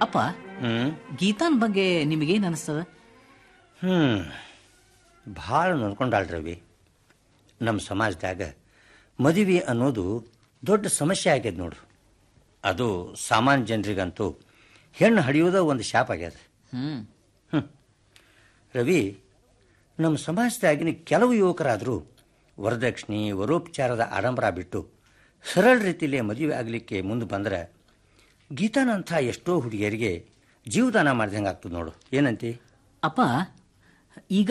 ಅಪ್ಪ ಹ್ಮ್ ಗೀತಾನ್ ಬಗ್ಗೆ ನಿಮಗೇನ್ ಅನಿಸ್ತದ ಹ್ಮ್ ಭಾಳ ನೊಂದ್ಕೊಂಡಾಳ ರವಿ ನಮ್ಮ ಸಮಾಜದಾಗ ಮದುವೆ ಅನ್ನೋದು ದೊಡ್ಡ ಸಮಸ್ಯೆ ಆಗ್ಯದ ನೋಡು ಅದು ಸಾಮಾನ್ಯ ಜನರಿಗಂತೂ ಹೆಣ್ಣು ಹಡಿಯೋದ ಒಂದು ಶಾಪ್ ಆಗ್ಯದ ಹ್ಮ್ ರವಿ ನಮ್ಮ ಸಮಾಜದಾಗಿನ ಕೆಲವು ಯುವಕರಾದರೂ ವರದಕ್ಷಿಣೆ ವರೋಪಚಾರದ ಆಡಂಬರ ಬಿಟ್ಟು ಸರಳ ರೀತಿಯಲ್ಲಿ ಮದುವೆ ಆಗಲಿಕ್ಕೆ ಮುಂದೆ ಬಂದ್ರೆ ಗೀತಾನಂಥ ಎಷ್ಟೋ ಹುಡುಗಿಯರಿಗೆ ಜೀವದಾನ ಮಾಡ್ದಂಗೆ ಆಗ್ತದೆ ನೋಡು ಏನಂತಿ ಅಪ್ಪ